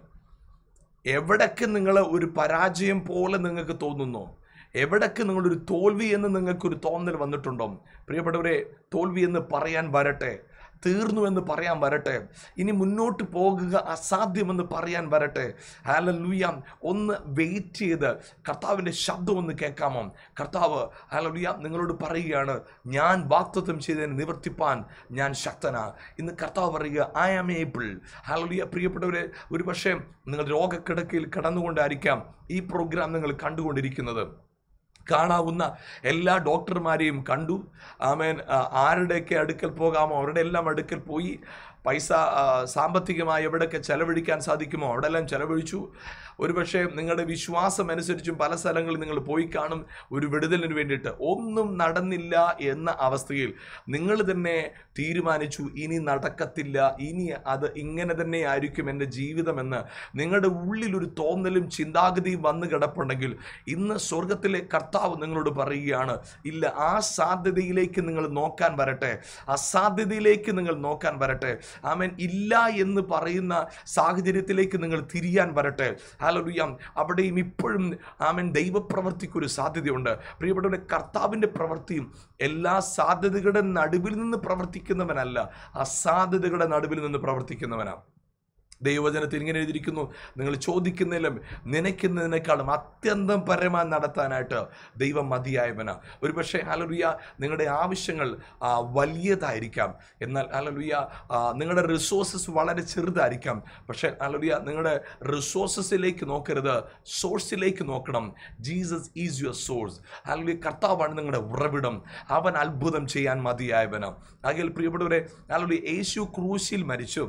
എവിടൊക്കെ നിങ്ങൾ ഒരു പരാജയം പോലെ നിങ്ങൾക്ക് തോന്നുന്നു എവിടൊക്കെ നിങ്ങളൊരു തോൽവി എന്ന് നിങ്ങൾക്കൊരു തോന്നൽ വന്നിട്ടുണ്ടോ പ്രിയപ്പെട്ടവരെ തോൽവി എന്ന് പറയാൻ വരട്ടെ തീർന്നു എന്ന് പറയാൻ വരട്ടെ ഇനി മുന്നോട്ട് പോകുക അസാധ്യമെന്ന് പറയാൻ വരട്ടെ ഹാലലൂയ ഒന്ന് വെയിറ്റ് ചെയ്ത് കർത്താവിൻ്റെ ശബ്ദം ഒന്ന് കേൾക്കാമോ കർത്താവ് ഹാലലൂയ നിങ്ങളോട് പറയുകയാണ് ഞാൻ വാക്തത്വം ചെയ്തതിന് നിവർത്തിപ്പാൻ ഞാൻ ശക്തനാ ഇന്ന് കർത്താവ് പറയുക ഐ ആം ഏബിൾ ഹാലലൂയ പ്രിയപ്പെട്ടവരെ ഒരു പക്ഷേ നിങ്ങൾ രോഗക്കിടക്കയിൽ കടന്നുകൊണ്ടായിരിക്കാം ഈ പ്രോഗ്രാം നിങ്ങൾ കണ്ടുകൊണ്ടിരിക്കുന്നത് കാണാവുന്ന എല്ലാ ഡോക്ടർമാരെയും കണ്ടു ആമേൻ ആ, ആരുടെയൊക്കെ അടുക്കൽ പോകാമോ അവരുടെ എല്ലാം അടുക്കൽ പോയി പൈസ ആ, സാമ്പത്തികമായി എവിടെയൊക്കെ ചെലവഴിക്കാൻ സാധിക്കുമോ അവിടെല്ലാം ചെലവഴിച്ചു ഒരുപക്ഷെ നിങ്ങളുടെ വിശ്വാസം അനുസരിച്ചും പല സ്ഥലങ്ങളിൽ നിങ്ങൾ പോയി കാണും ഒരു വിടുതലിന് വേണ്ടിയിട്ട് ഒന്നും നടന്നില്ല എന്ന അവസ്ഥയിൽ നിങ്ങൾ തന്നെ തീരുമാനിച്ചു ഇനി നടക്കത്തില്ല ഇനി അത് ഇങ്ങനെ തന്നെ ആയിരിക്കും എൻ്റെ ജീവിതമെന്ന് നിങ്ങളുടെ ഉള്ളിൽ ഒരു തോന്നലും ചിന്താഗതിയും വന്നു കിടപ്പുണ്ടെങ്കിൽ ഇന്ന് സ്വർഗത്തിലെ കർത്താവ് നിങ്ങളോട് പറയുകയാണ് ഇല്ല ആ സാധ്യതയിലേക്ക് നിങ്ങൾ നോക്കാൻ വരട്ടെ അസാധ്യതയിലേക്ക് നിങ്ങൾ നോക്കാൻ വരട്ടെ ആമൻ ഇല്ല എന്ന് പറയുന്ന സാഹചര്യത്തിലേക്ക് നിങ്ങൾ തിരിയാൻ വരട്ടെ ഹാലലുയാം അവിടെയും ഇപ്പോഴും ആമൻ ദൈവപ്രവർത്തിക്കൊരു സാധ്യതയുണ്ട് പ്രിയപ്പെട്ടവരുടെ കർത്താവിൻ്റെ പ്രവൃത്തിയും എല്ലാ സാധ്യതകളുടെ നടുവിൽ നിന്ന് പ്രവർത്തിക്കുന്നവനല്ല അസാധ്യതകളുടെ നടുവിൽ നിന്ന് പ്രവർത്തിക്കുന്നവനാണ് ദൈവവചനത്തിൽ ഇങ്ങനെ എഴുതിയിരിക്കുന്നു നിങ്ങൾ ചോദിക്കുന്നതിലും നനയ്ക്കുന്നതിനേക്കാളും അത്യന്തം പരമാൻ നടത്താനായിട്ട് ദൈവം മതിയായവന ഒരു പക്ഷേ അലലുയ നിങ്ങളുടെ ആവശ്യങ്ങൾ ആ, വലിയതായിരിക്കാം എന്നാൽ അലലുയ നിങ്ങളുടെ റിസോഴ്സസ് വളരെ ചെറുതായിരിക്കാം പക്ഷേ അലലുയ നിങ്ങളുടെ റിസോഴ്സസിലേക്ക് നോക്കരുത് സോഴ്സിലേക്ക് നോക്കണം Jesus is your source hallelujah കർത്താവാണ് നിങ്ങളുടെ ഉറവിടം അവൻ അത്ഭുതം ചെയ്യാൻ മതിയായവന് ആകെ പ്രിയപ്പെട്ടവരെ അലലുയ യേശു ക്രൂശിൽ മരിച്ചു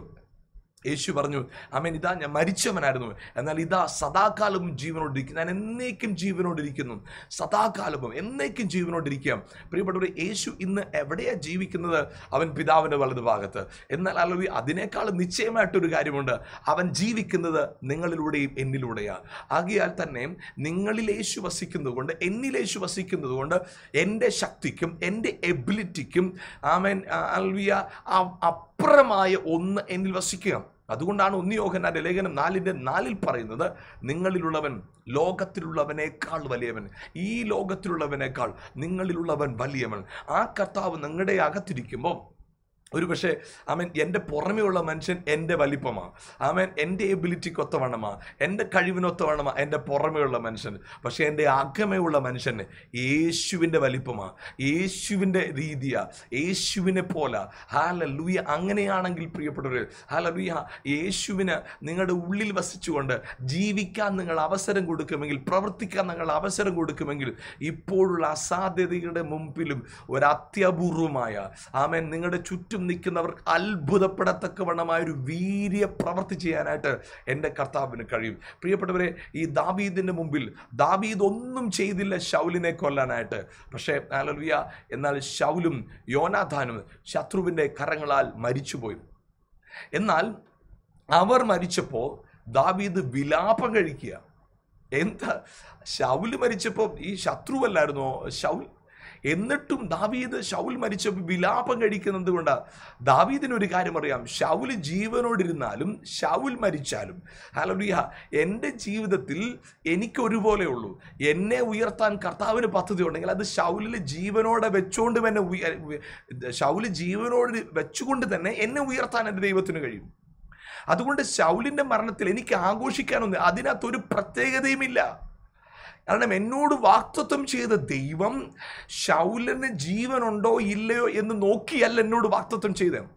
യേശു പറഞ്ഞു അമ്മൻ ഇതാ ഞാൻ മരിച്ചവനായിരുന്നു എന്നാൽ ഇതാ സദാകാലവും ജീവനോടിരിക്കുന്നു ഞാൻ എന്നേക്കും ജീവനോടിരിക്കുന്നു സദാകാലവും എന്നേക്കും ജീവനോടിരിക്കുക പ്രിയപ്പെട്ടവരെ യേശു ഇന്ന് എവിടെയാ ജീവിക്കുന്നത് അവൻ പിതാവിൻ്റെ വലതു ഭാഗത്ത് എന്നാൽ അല്ലെങ്കിൽ അതിനേക്കാളും നിശ്ചയമായിട്ടൊരു കാര്യമുണ്ട് അവൻ ജീവിക്കുന്നത് നിങ്ങളിലൂടെയും എന്നിലൂടെയാണ് ആകിയാൽ തന്നെ നിങ്ങളിൽ യേശു വസിക്കുന്നത് കൊണ്ട് എന്നിൽ യേശു വസിക്കുന്നത് കൊണ്ട് എൻ്റെ ശക്തിക്കും എൻ്റെ എബിലിറ്റിക്കും ആമൻ അൽവിയ അപ്പുറമായ ഒന്ന് എന്നിൽ വസിക്കുക അതുകൊണ്ടാണ് ഒന്ന് യോഹന്നാന്റെ ലേഖനം നാലിൻ്റെ നാലിൽ പറയുന്നത് നിങ്ങളിലുള്ളവൻ ലോകത്തിലുള്ളവനേക്കാൾ വലിയവൻ ഈ ലോകത്തിലുള്ളവനേക്കാൾ നിങ്ങളിലുള്ളവൻ വലിയവൻ ആ കർത്താവ് നിങ്ങളുടെ അകത്തിരിക്കുമ്പോൾ ഒരു പക്ഷേ ആമൻ എൻ്റെ പുറമെയുള്ള മനുഷ്യൻ എൻ്റെ വലിപ്പമാണ് ആമൻ എൻ്റെ എബിലിറ്റിക്ക് ഒത്തവണ്ണമാ എൻ്റെ കഴിവിനൊത്തവണ്ണമാ എൻ്റെ പുറമെയുള്ള മനുഷ്യൻ പക്ഷേ എൻ്റെ അകമയുള്ള മനുഷ്യന് യേശുവിൻ്റെ വലിപ്പമാണ് യേശുവിൻ്റെ രീതിയാ യേശുവിനെ പോലെ ഹാല ലൂയ അങ്ങനെയാണെങ്കിൽ പ്രിയപ്പെട്ടവർ ഹാല ലൂയ യേശുവിന് നിങ്ങളുടെ ഉള്ളിൽ വസിച്ചുകൊണ്ട് ജീവിക്കാൻ നിങ്ങൾ അവസരം കൊടുക്കുമെങ്കിൽ പ്രവർത്തിക്കാൻ നിങ്ങൾ അവസരം കൊടുക്കുമെങ്കിൽ ഇപ്പോഴുള്ള അസാധ്യതയുടെ മുമ്പിലും ഒരു അത്യപൂർവമായ ആമൻ നിങ്ങളുടെ ചുറ്റും നിൽക്കുന്നവർ അത്ഭുതപ്പെടത്തക്കവണ്ണമായ ഒരു വീര്യ പ്രവൃത്തി ചെയ്യാനായിട്ട് എൻ്റെ കർത്താവിന് കഴിയും പ്രിയപ്പെട്ടവരെ ഈ ദാവീദിൻ്റെ മുമ്പിൽ ദാവീദ് ഒന്നും ചെയ്തില്ല ശൗലിനെ കൊല്ലാനായിട്ട് പക്ഷേ അലലുയ എന്നാൽ ശൗലും യോനാഥാനും ശത്രുവിൻ്റെ കരങ്ങളാൽ മരിച്ചുപോയി എന്നാൽ അവർ മരിച്ചപ്പോൾ ദാവീദ് വിലാപം കഴിക്കുക എന്താ ശൗല് മരിച്ചപ്പോൾ ഈ ശത്രുവല്ലായിരുന്നോ ശൗൽ എന്നിട്ടും ദാവീദ് ശൗൽ മരിച്ചപ്പോൾ വിലാപം കഴിക്കുന്നത് കൊണ്ട് ദാവീദിന് ഒരു കാര്യം അറിയാം ശൗൽ ജീവനോടിരുന്നാലും ശൗൽ മരിച്ചാലും ഹലോലിയ എൻ്റെ ജീവിതത്തിൽ എനിക്ക് ഒരുപോലെ ഉള്ളൂ എന്നെ ഉയർത്താൻ കർത്താവിന് പദ്ധതി ഉണ്ടെങ്കിൽ അത് ശൗലിൽ ജീവനോടെ വെച്ചുകൊണ്ട് തന്നെ ഉയ- ഉയ- ശൗല് ജീവനോട് വെച്ചുകൊണ്ട് തന്നെ എന്നെ ഉയർത്താൻ എൻ്റെ ദൈവത്തിന് കഴിയും അതുകൊണ്ട് ശൗലിൻ്റെ മരണത്തിൽ എനിക്ക് ആഘോഷിക്കാനൊന്നും അതിനകത്തൊരു പ്രത്യേകതയുമില്ല കാരണം എന്നോട് വാക്തത്വം ചെയ്ത ദൈവം ശൗലിന് ജീവനുണ്ടോ ഇല്ലയോ എന്ന് നോക്കിയല്ല എന്നോട് വാക്തത്വം ചെയ്തത്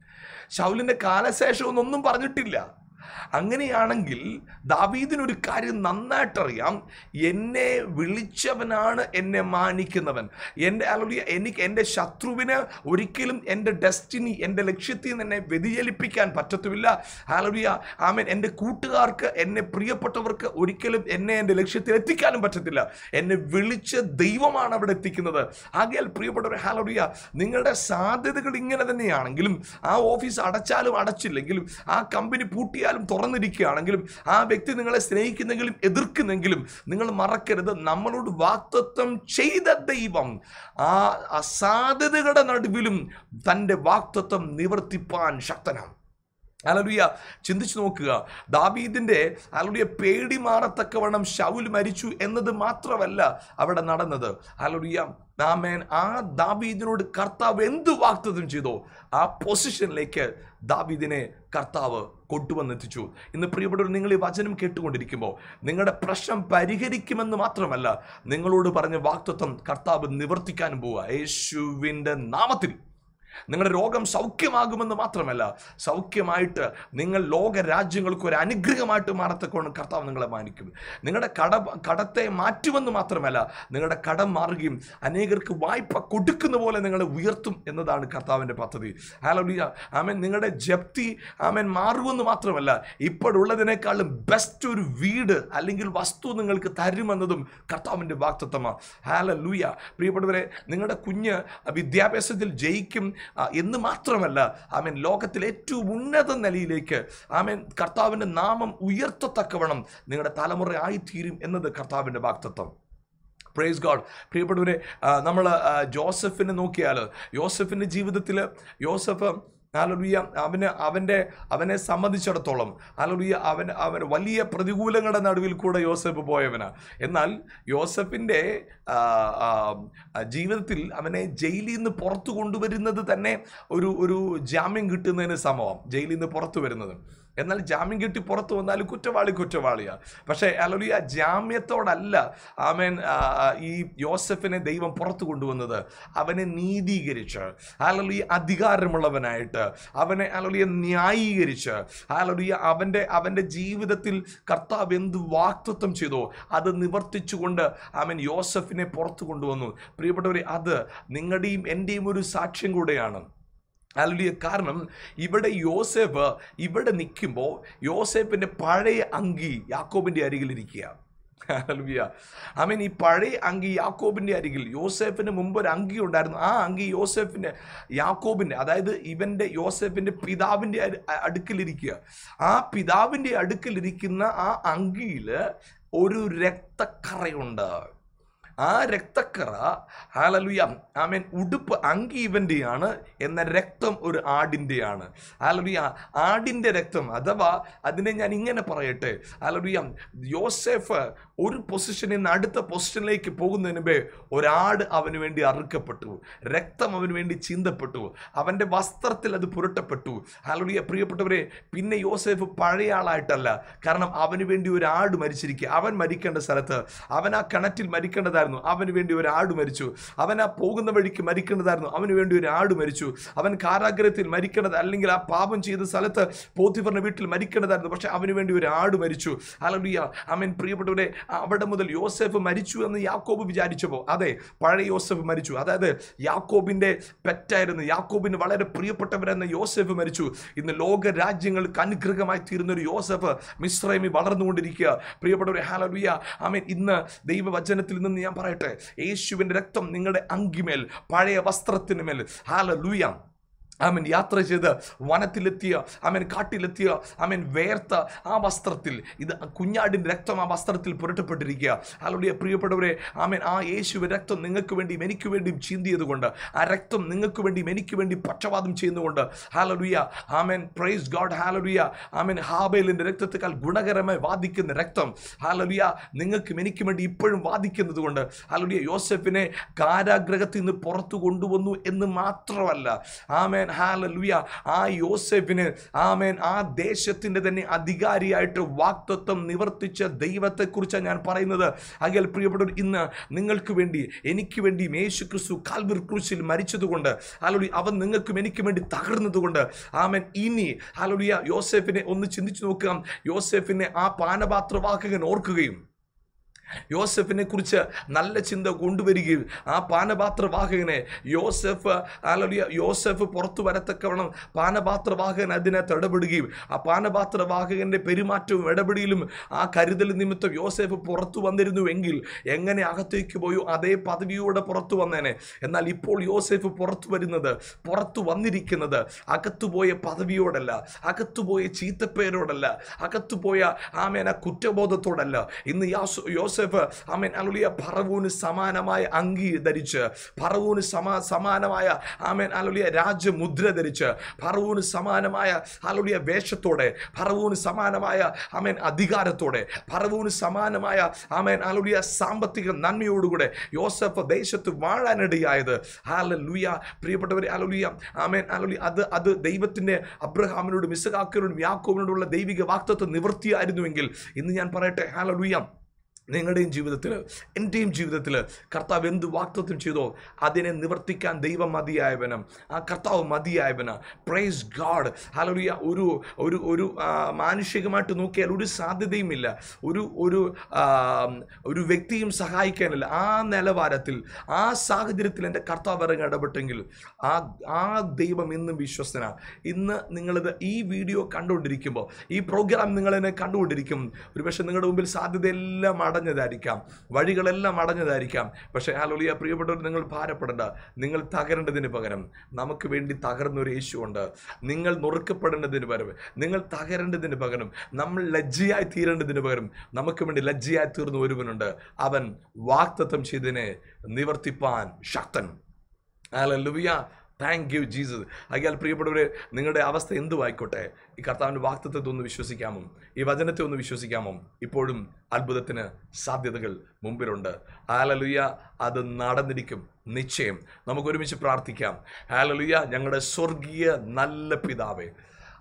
ശൗലിൻ്റെ കാലശേഷം ഒന്നും പറഞ്ഞിട്ടില്ല അങ്ങനെയാണെങ്കിൽ ദാവീദിനൊരു കാര്യം നന്നായിട്ടറിയാം എന്നെ വിളിച്ചവനാണ് എന്നെ മാനിക്കുന്നവൻ എൻ്റെ അലലിയ എനിക്ക് എൻ്റെ ശത്രുവിന് ഒരിക്കലും എൻ്റെ ഡെസ്റ്റിനി എൻ്റെ ലക്ഷ്യത്തിൽ നിന്ന് എന്നെ വ്യതിചലിപ്പിക്കാൻ പറ്റത്തുമില്ല അലലിയ ആമൻ എൻ്റെ കൂട്ടുകാർക്ക് എന്നെ പ്രിയപ്പെട്ടവർക്ക് ഒരിക്കലും എന്നെ എൻ്റെ ലക്ഷ്യത്തിൽ എത്തിക്കാനും പറ്റത്തില്ല എന്നെ വിളിച്ച ദൈവമാണ് അവിടെ എത്തിക്കുന്നത് ആകയാൽ പ്രിയപ്പെട്ടവർ ഹാലറിയ നിങ്ങളുടെ സാധ്യതകൾ ഇങ്ങനെ തന്നെയാണെങ്കിലും ആ ഓഫീസ് അടച്ചാലും അടച്ചില്ലെങ്കിലും ആ കമ്പനി പൂട്ടിയാലും തുറന്നിരിക്കുകയാണെങ്കിലും ആ വ്യക്തി നിങ്ങളെ സ്നേഹിക്കുന്നെങ്കിലും എതിർക്കുന്നെങ്കിലും നിങ്ങൾ മറക്കരുത് നമ്മളോട് വാക്തത്വം ചെയ്ത ദൈവം ആ അസാധ്യതകളുടെ നടുവിലും തൻ്റെ വാക്തത്വം നിവർത്തിപ്പാൻ ശക്തനാണ് അലലുയ ചിന്തിച്ചു നോക്കുക ദാവീദിന്റെ അലലുയ പേടി മാറത്തക്കവണ്ണം ശൗൽ മരിച്ചു എന്നത് മാത്രമല്ല അവിടെ നടന്നത് അലലുയ ആമേൻ ആ ദാവീദിനോട് കർത്താവ് എന്ത് വാക്തത്വം ചെയ്തോ ആ പൊസിഷനിലേക്ക് ദാവീദിനെ കർത്താവ് കൊണ്ടുവന്നെത്തിച്ചു ഇന്ന് പ്രിയപ്പെട്ടവർ നിങ്ങൾ ഈ വചനം കേട്ടുകൊണ്ടിരിക്കുമ്പോൾ നിങ്ങളുടെ പ്രശ്നം പരിഹരിക്കുമെന്ന് മാത്രമല്ല നിങ്ങളോട് പറഞ്ഞ വാക്തത്വം കർത്താവ് നിവർത്തിക്കാനും പോവുക യേശുവിൻ്റെ നാമത്തിൽ നിങ്ങളുടെ രോഗം സൗഖ്യമാകുമെന്ന് മാത്രമല്ല സൗഖ്യമായിട്ട് നിങ്ങൾ ലോക രാജ്യങ്ങൾക്ക് ഒരു അനുഗ്രഹമായിട്ട് മാറത്തക്കോണം കർത്താവ് നിങ്ങളെ മാനിക്കും നിങ്ങളുടെ കട കടത്തെ മാറ്റുമെന്ന് മാത്രമല്ല നിങ്ങളുടെ കടം മാറുകയും അനേകർക്ക് വായ്പ കൊടുക്കുന്ന പോലെ നിങ്ങളെ ഉയർത്തും എന്നതാണ് കർത്താവിൻ്റെ പദ്ധതി ഹാലോലിയ ആമൻ നിങ്ങളുടെ ജപ്തി ആമൻ മാറുമെന്ന് മാത്രമല്ല ഇപ്പോഴുള്ളതിനേക്കാളും ബെസ്റ്റ് ഒരു വീട് അല്ലെങ്കിൽ വസ്തു നിങ്ങൾക്ക് തരുമെന്നതും കർത്താവിൻ്റെ വാക്തത്വമാണ് ഹാല ലൂയ പ്രിയപ്പെട്ടവരെ നിങ്ങളുടെ കുഞ്ഞ് വിദ്യാഭ്യാസത്തിൽ ജയിക്കും ആ, എന്ന് മാത്രമല്ല ആമൻ ലോകത്തിൽ ഏറ്റവും ഉന്നത നിലയിലേക്ക് ആമൻ കർത്താവിൻ്റെ നാമം ഉയർത്തത്തക്കവണ്ണം നിങ്ങളുടെ തലമുറ ആയിത്തീരും എന്നത് കർത്താവിൻ്റെ വാക്തത്വം പ്രേസ് ഗോഡ് പ്രിയപ്പെട്ടവരെ നമ്മൾ ജോസഫിനെ നോക്കിയാൽ യോസഫിൻ്റെ ജീവിതത്തിൽ യോസഫ് ആലലുയ അവന് അവൻ്റെ അവനെ സംബന്ധിച്ചിടത്തോളം ആലലുയ അവൻ അവൻ വലിയ പ്രതികൂലങ്ങളുടെ നടുവിൽ കൂടെ യോസഫ് പോയവനാ എന്നാൽ യോസഫിൻ്റെ ആ, ആ, ആ, ജീവിതത്തിൽ അവനെ ജയിലിൽ നിന്ന് പുറത്തു കൊണ്ടുവരുന്നത് തന്നെ ഒരു ഒരു ജാമ്യം കിട്ടുന്നതിന് സമമാണ് ജയിലിൽ നിന്ന് പുറത്തു വരുന്നത് എന്നാൽ ജാമ്യം കിട്ടി പുറത്തു വന്നാലും കുറ്റവാളി കുറ്റവാളിയാ പക്ഷേ അലോലിയ ജാമ്യത്തോടല്ല ആമേൻ ആ, ഈ യോസഫിനെ ദൈവം പുറത്തു കൊണ്ടുവന്നത് അവനെ നീതീകരിച്ച് അലോലിയ അധികാരമുള്ളവനായിട്ട് അവനെ അലോലിയ ന്യായീകരിച്ച് അലോലിയ അവൻ്റെ അവൻ്റെ ജീവിതത്തിൽ കർത്താവ് എന്ത് വാക്തത്വം ചെയ്തോ അത് നിവർത്തിച്ചുകൊണ്ട് അവൻ യോസഫിനെ പുറത്തു കൊണ്ടുവന്നു പ്രിയപ്പെട്ടവരെ അത് നിങ്ങളുടെയും എൻ്റെയും ഒരു സാക്ഷ്യം കൂടെയാണ് അല്ലെ കാരണം ഇവിടെ യോസേഫ് ഇവിടെ നിൽക്കുമ്പോൾ യോസേഫിൻ്റെ പഴയ അങ്കി യാക്കോബിൻ്റെ അരികിലിരിക്കുക ഹല്ലേലൂയ. ആമേൻ ഈ പഴയ അങ്കി യാക്കോബിന്റെ അരികിൽ യോസേഫിന് മുമ്പ് ഒരു അങ്കി ഉണ്ടായിരുന്നു ആ അങ്കി യോസേഫിന്റെ യാക്കോബിന്റെ അതായത് ഇവന്റെ യോസേഫിന്റെ പിതാവിന്റെ അരു- അ- അടുക്കിലിരിക്കുക ആ പിതാവിന്റെ അടുക്കിലിരിക്കുന്ന ആ അങ്കിയിൽ ഒരു രക്തക്കറയുണ്ട് ആ രക്തക്കറ ഹാലലുയ ആമേൻ ഉടുപ്പ് അങ്കി ഇവൻ്റെയാണ് എന്ന രക്തം ഒരു ആടിൻ്റെയാണ് ഹാലലുയ ആടിൻ്റെ രക്തം അഥവാ അതിനെ ഞാൻ ഇങ്ങനെ പറയട്ടെ ഹാലലുയ യോസെഫ് ഒരു പൊസിഷനിൽ നിന്ന് അടുത്ത പൊസിഷനിലേക്ക് പോകുന്നതിന് മുമ്പേ ഒരാട് അവന് വേണ്ടി അറുക്കപ്പെട്ടു രക്തം അവന് വേണ്ടി ചിന്തപ്പെട്ടു അവൻ്റെ വസ്ത്രത്തിൽ അത് പുരട്ടപ്പെട്ടു ഹാലലുയ പ്രിയപ്പെട്ടവരെ പിന്നെ യോസെഫ് പഴയ ആളായിട്ടല്ല കാരണം അവന് വേണ്ടി ഒരു ആട് മരിച്ചിരിക്കുക അവൻ മരിക്കേണ്ട സ്ഥലത്ത് അവൻ ആ കിണറ്റിൽ മരിക്കേണ്ടതായിരുന്നു അവന് വേണ്ടി ഒരു ആട് മരിച്ചു അവൻ ആ പോകുന്ന വഴിക്ക് മരിക്കേണ്ടതായിരുന്നു അവന് വേണ്ടി ഒരു ആട് മരിച്ചു അവൻ കാരാഗ്രഹത്തിൽ മരിക്കേണ്ടത് അല്ലെങ്കിൽ ആ പാപം ചെയ്ത സ്ഥലത്ത് പോത്തിഫറിന്റെ വീട്ടിൽ മരിക്കേണ്ടതായിരുന്നു പക്ഷെ അവന് വേണ്ടി ഒരു ആട് മരിച്ചു അലലുയ അവൻ പ്രിയപ്പെട്ടവരെ അവിടെ മുതൽ യോസെഫ് മരിച്ചു എന്ന് യാക്കോബ് വിചാരിച്ചപ്പോൾ അതെ പഴയ യോസെഫ് മരിച്ചു അതായത് യാക്കോബിന്റെ പെറ്റായിരുന്നു യാക്കോബിന് വളരെ പ്രിയപ്പെട്ടവരെന്ന യോസെഫ് മരിച്ചു ഇന്ന് ലോക രാജ്യങ്ങൾക്ക് അനുഗ്രഹമായി തീരുന്ന ഒരു യോസഫ് മിശ്രമി വളർന്നുകൊണ്ടിരിക്കുക പ്രിയപ്പെട്ടവരെ ഹാലലുയ ആമേൻ ഇന്ന് ദൈവവചനത്തിൽ നിന്ന് ഞാൻ പറയട്ടെ യേശുവിൻ്റെ രക്തം നിങ്ങളുടെ അങ്കിമേൽ പഴയ വസ്ത്രത്തിന് മേൽ ഹാലലുയ ആമൻ യാത്ര ചെയ്ത് വനത്തിലെത്തിയ ആമൻ കാട്ടിലെത്തിയ ആമൻ വേർത്ത ആ വസ്ത്രത്തിൽ ഇത് കുഞ്ഞാടിൻ്റെ രക്തം ആ വസ്ത്രത്തിൽ പുരട്ടപ്പെട്ടിരിക്കുക ആളുടെ പ്രിയപ്പെട്ടവരെ ആമൻ ആ യേശുവിൻ്റെ രക്തം നിങ്ങൾക്ക് വേണ്ടിയും എനിക്ക് വേണ്ടിയും ചീന്തിയത് കൊണ്ട് ആ രക്തം നിങ്ങൾക്ക് വേണ്ടിയും എനിക്ക് വേണ്ടി പക്ഷപാതം ചെയ്യുന്നതുകൊണ്ട് ഹാലലുയ ആമൻ പ്രൈസ് ഗോഡ് ഹാലലുയ ആമൻ ഹാബേലിൻ്റെ രക്തത്തെക്കാൾ ഗുണകരമായി വാദിക്കുന്ന രക്തം ഹാലലുയ നിങ്ങൾക്കും എനിക്കും വേണ്ടി ഇപ്പോഴും വാദിക്കുന്നത് കൊണ്ട് ഹാലലുയ യോസെഫിനെ കാരാഗ്രഹത്തിൽ നിന്ന് പുറത്തു കൊണ്ടുവന്നു എന്ന് മാത്രമല്ല ആമേൻ ഹാലലുയ ആ യോസെഫിന് ആമേൻ ആ ദേശത്തിൻ്റെ തന്നെ അധികാരിയായിട്ട് വാക്തത്വം നിവർത്തിച്ച ദൈവത്തെക്കുറിച്ചാണ് ഞാൻ പറയുന്നത് അകൽ പ്രിയപ്പെട്ടവർ ഇന്ന് നിങ്ങൾക്ക് വേണ്ടി എനിക്ക് വേണ്ടിയും യേശു ക്രിസ്തു കാൽവർ ക്രൂശിൽ മരിച്ചതുകൊണ്ട് ഹാലലുയ അവൻ നിങ്ങൾക്കും എനിക്കും വേണ്ടി തകർന്നതുകൊണ്ട് ആമൻ ഇനി ഹാലലുയ യോസെഫിനെ ഒന്ന് ചിന്തിച്ചു നോക്കുക യോസെഫിനെ ആ പാനപാത്രവാഹകൻ ഓർക്കുകയും യോസെഫിനെ കുറിച്ച് നല്ല ചിന്ത കൊണ്ടുവരികയും ആ പാനപാത്രവാഹകനെ യോസെഫ് അലലിയ യോസെഫ് പുറത്തു വരത്തക്കവണ്ണം പാനപാത്രവാഹകൻ അതിനകത്ത് ഇടപെടുകയും ആ പാനപാത്രവാഹകന്റെ പെരുമാറ്റവും ഇടപെടലും ആ കരുതൽ നിമിത്തം യോസെഫ് പുറത്തു വന്നിരുന്നുവെങ്കിൽ എങ്ങനെ അകത്തേക്ക് പോയോ അതേ പദവിയോടെ പുറത്തു വന്നേനെ എന്നാൽ ഇപ്പോൾ യോസെഫ് പുറത്തു വരുന്നത് പുറത്തു വന്നിരിക്കുന്നത് അകത്തുപോയ പദവിയോടല്ല അകത്തുപോയ ചീത്തപ്പേരോടല്ല അകത്തുപോയ ആമേന കുറ്റബോധത്തോടല്ല ഇന്ന് യാസു യോസെഫ് ആമേൻ അലുലിയ പറവൂന് സമാനമായ അങ്കി ധരിച്ച് പറവൂന് സമാ സമാനമായ ആമേൻ അലുലിയ രാജമുദ്ര ധരിച്ച് പറവൂന് സമാനമായ അലുലിയ വേഷത്തോടെ പറവൂന് സമാനമായ ആമേൻ അധികാരത്തോടെ പറവൂന് സമാനമായ ആമേൻ അലുലിയ സാമ്പത്തിക നന്മയോടുകൂടെ യോസഫ് ദേശത്ത് വാഴാനിടയായത് ഹാലലുയ പ്രിയപ്പെട്ടവരെ അലുലിയ ആമേൻ അലുലിയ അത് അത് ദൈവത്തിൻ്റെ അബ്രഹാമിനോടും ഇസഹാക്കിനോടും യാക്കോബിനോടുള്ള ദൈവിക വാക്തത്വം നിവൃത്തിയായിരുന്നുവെങ്കിൽ ഇന്ന് ഞാൻ പറയട്ടെ ഹാലലുയ നിങ്ങളുടെയും ജീവിതത്തിൽ എൻ്റെയും ജീവിതത്തിൽ കർത്താവ് എന്ത് വാക്തത്വം ചെയ്തോ അതിനെ നിവർത്തിക്കാൻ ദൈവം മതിയായവനും ആ കർത്താവ് മതിയായവന് പ്രൈസ് ഗാഡ് ഹലോറിയ ഒരു ഒരു ഒരു ആ, മാനുഷികമായിട്ട് നോക്കിയാൽ ഒരു സാധ്യതയുമില്ല ഒരു ഒരു ആ, ഒരു വ്യക്തിയും സഹായിക്കാനില്ല ആ നിലവാരത്തിൽ ആ സാഹചര്യത്തിൽ എൻ്റെ കർത്താവ് ഇറങ്ങി ഇടപെട്ടെങ്കിൽ ആ ആ ദൈവം ഇന്നും വിശ്വസ്തന ഇന്ന് നിങ്ങളിത് ഈ വീഡിയോ കണ്ടുകൊണ്ടിരിക്കുമ്പോൾ ഈ പ്രോഗ്രാം നിങ്ങളെന്നെ കണ്ടുകൊണ്ടിരിക്കും ഒരുപക്ഷെ നിങ്ങളുടെ മുമ്പിൽ സാധ്യതയെല്ലാം അടഞ്ഞതായിരിക്കാം വഴികളെല്ലാം അടഞ്ഞതായിരിക്കാം പക്ഷേ ആലോലിയ പ്രിയപ്പെട്ടവർ നിങ്ങൾ ഭാരപ്പെടേണ്ട നിങ്ങൾ തകരേണ്ടതിന് പകരം നമുക്ക് വേണ്ടി തകർന്ന ഒരു യേശുവുണ്ട് നിങ്ങൾ നുറുക്കപ്പെടേണ്ടതിന് പകരം നിങ്ങൾ തകരേണ്ടതിന് പകരം നമ്മൾ ലജ്ജയായി തീരേണ്ടതിന് പകരം നമുക്ക് വേണ്ടി ലജ്ജയായി തീർന്ന ഒരുവനുണ്ട് അവൻ വാക്തത്വം ചെയ്തതിനെ നിവർത്തിപ്പാൻ ശക്തൻ ഹല്ലേലൂയ താങ്ക് യു ജീസസ് അയാൽ പ്രിയപ്പെട്ടവരെ നിങ്ങളുടെ അവസ്ഥ എന്തുമായിക്കോട്ടെ ഈ കർത്താവിൻ്റെ വാക്തത്വത്തെ ഒന്ന് വിശ്വസിക്കാമോ ഈ വചനത്തെ ഒന്ന് വിശ്വസിക്കാമോ ഇപ്പോഴും അത്ഭുതത്തിന് സാധ്യതകൾ മുമ്പിലുണ്ട് ഹാലലുയ അത് നടന്നിരിക്കും നിശ്ചയം നമുക്ക് ഒരുമിച്ച് പ്രാർത്ഥിക്കാം ഹാലലുയ ഞങ്ങളുടെ സ്വർഗീയ നല്ല പിതാവേ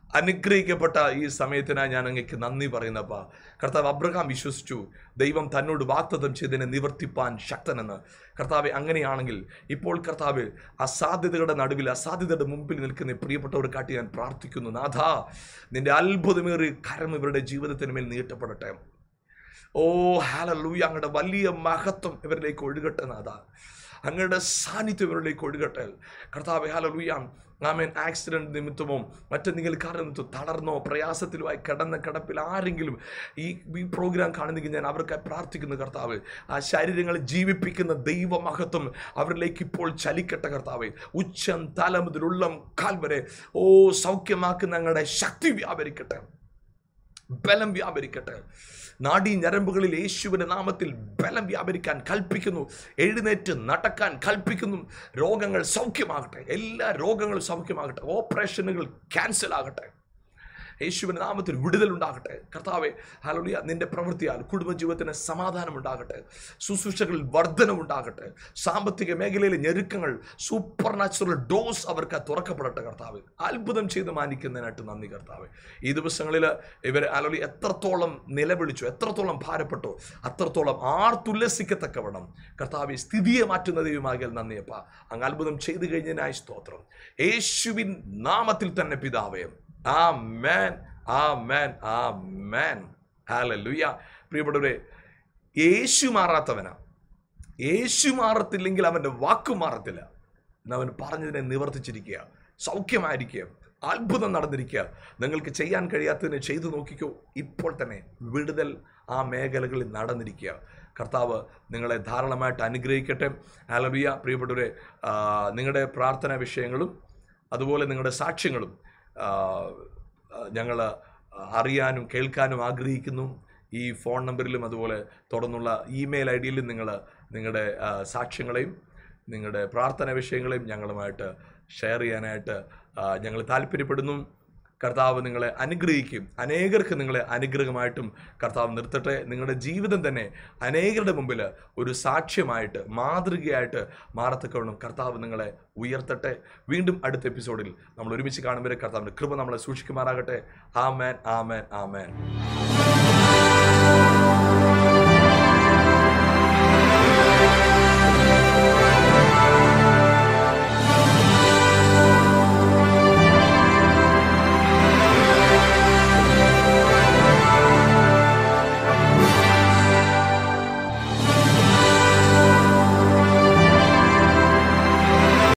അനുഗ്രഹിക്കപ്പെട്ട ഈ സമയത്തിനായി ഞാൻ അങ്ങേക്ക് നന്ദി പറയുന്നപ്പാ കർത്താവ് അബ്രഹാം വിശ്വസിച്ചു ദൈവം തന്നോട് വാഗ്ദത്തം ചെയ്തതിനെ നിവർത്തിപ്പാൻ ശക്തനെന്ന് കർത്താവ് അങ്ങനെയാണെങ്കിൽ ഇപ്പോൾ കർത്താവ് അസാധ്യതകളുടെ നടുവിൽ അസാധ്യതയുടെ മുമ്പിൽ നിൽക്കുന്ന ഈ പ്രിയപ്പെട്ടവർക്കാട്ടി ഞാൻ പ്രാർത്ഥിക്കുന്നു നാഥ നിന്റെ അത്ഭുതമേറിയ കരം ഇവരുടെ ജീവിതത്തിന് മേൽ നീട്ടപ്പെടട്ടെ ഓ ഹാലലൂയ അങ്ങയുടെ വലിയ മഹത്വം ഇവരിലേക്ക് ഒഴുകട്ടെ നാഥ അങ്ങയുടെ സാന്നിധ്യം ഇവരിലേക്ക് ഒഴുകട്ടെ കർത്താവ് ഹാലലൂയ ആമേൻ ആക്സിഡന്റ് നിമിത്തമോ മറ്റെന്തെങ്കിലും കാരണം നിമിത്തം തളർന്നോ പ്രയാസത്തിലുമായി കിടന്ന കിടപ്പിൽ ആരെങ്കിലും ഈ ഈ പ്രോഗ്രാം കാണുന്നെങ്കിൽ ഞാൻ അവർക്കായി പ്രാർത്ഥിക്കുന്നു കർത്താവ് ആ ശരീരങ്ങളെ ജീവിപ്പിക്കുന്ന ദൈവമഹത്വം അവരിലേക്ക് ഇപ്പോൾ ചലിക്കട്ടെ കർത്താവ് ഉച്ചം തല മുതലുള്ളം കാൽ വരെ ഓ സൗഖ്യമാക്കുന്ന ഞങ്ങളുടെ ശക്തി വ്യാപരിക്കട്ടെ ബലം വ്യാപരിക്കട്ടെ നാഡീ ഞരമ്പുകളിൽ യേശുവിൻ്റെ നാമത്തിൽ ബലം വ്യാപരിക്കാൻ കൽപ്പിക്കുന്നു എഴുന്നേറ്റ് നടക്കാൻ കൽപ്പിക്കുന്നു രോഗങ്ങൾ സൗഖ്യമാകട്ടെ എല്ലാ രോഗങ്ങളും സൗഖ്യമാകട്ടെ ഓപ്പറേഷനുകൾ ക്യാൻസൽ ആകട്ടെ യേശുവിൻ്റെ നാമത്തിൽ വിടുതലുണ്ടാകട്ടെ കർത്താവെ ഹലോലിയ നിന്റെ പ്രവൃത്തിയാൽ കുടുംബജീവിതത്തിന് സമാധാനം ഉണ്ടാകട്ടെ ശുശ്രൂഷകളിൽ വർധനമുണ്ടാകട്ടെ സാമ്പത്തിക മേഖലയിലെ ഞെരുക്കങ്ങൾ സൂപ്പർ നാച്ചുറൽ ഡോസ് അവർക്ക് തുറക്കപ്പെടട്ടെ കർത്താവ് അത്ഭുതം ചെയ്ത് മാനിക്കുന്നതിനായിട്ട് നന്ദി കർത്താവ് ഈ ദിവസങ്ങളിൽ ഇവർ അലോലി എത്രത്തോളം നിലവിളിച്ചു എത്രത്തോളം ഭാരപ്പെട്ടു അത്രത്തോളം ആർത്തുല്ലസിക്കത്തക്കവണ്ണം കർത്താവ് സ്ഥിതിയെ മാറ്റുന്ന ദൈവമാകിയാൽ നന്ദിയപ്പ അങ്ങ് അത്ഭുതം ചെയ്തു കഴിഞ്ഞതിനായി സ്തോത്രം യേശുവിൻ നാമത്തിൽ തന്നെ പിതാവേ ആ മാൻ ആ മാൻ ആ മാൻ ഹാലലുയ പ്രിയപ്പെട്ടവരെ യേശു മാറാത്തവനാ യേശു മാറത്തില്ലെങ്കിൽ അവൻ്റെ വാക്ക് മാറത്തില്ല എന്ന് അവൻ പറഞ്ഞതിനെ നിവർത്തിച്ചിരിക്കുക സൗഖ്യമായിരിക്കുക അത്ഭുതം നടന്നിരിക്കുക നിങ്ങൾക്ക് ചെയ്യാൻ കഴിയാത്തതിനെ ചെയ്തു നോക്കിക്കോ ഇപ്പോൾ തന്നെ വിടുതൽ ആ മേഖലകളിൽ നടന്നിരിക്കുക കർത്താവ് നിങ്ങളെ ധാരാളമായിട്ട് അനുഗ്രഹിക്കട്ടെ ആലബിയ പ്രിയപ്പെട്ടവരെ ആ, നിങ്ങളുടെ പ്രാർത്ഥനാ വിഷയങ്ങളും അതുപോലെ നിങ്ങളുടെ സാക്ഷ്യങ്ങളും ഞങ്ങൾ അറിയാനും കേൾക്കാനും ആഗ്രഹിക്കുന്നു ഈ ഫോൺ നമ്പറിലും അതുപോലെ തുടർന്നുള്ള ഇമെയിൽ ഐ ഡിയിലും നിങ്ങൾ നിങ്ങളുടെ ആ, സാക്ഷ്യങ്ങളെയും നിങ്ങളുടെ പ്രാർത്ഥന വിഷയങ്ങളെയും ഞങ്ങളുമായിട്ട് ഷെയർ ചെയ്യാനായിട്ട് ഞങ്ങൾ താല്പര്യപ്പെടുന്നു കർത്താവ് നിങ്ങളെ അനുഗ്രഹിക്കും അനേകർക്ക് നിങ്ങളെ അനുഗ്രഹമായിട്ടും കർത്താവ് നിർത്തട്ടെ നിങ്ങളുടെ ജീവിതം തന്നെ അനേകരുടെ മുമ്പിൽ ഒരു സാക്ഷ്യമായിട്ട് മാതൃകയായിട്ട് മാറത്തക്കവണ്ണം കർത്താവ് നിങ്ങളെ ഉയർത്തട്ടെ വീണ്ടും അടുത്ത എപ്പിസോഡിൽ നമ്മൾ ഒരുമിച്ച് കാണുമ്പോൾ കർത്താവിൻ്റെ കൃപ നമ്മളെ സൂക്ഷിക്കുമാറാകട്ടെ ആമേൻ ആമേൻ ആമേൻ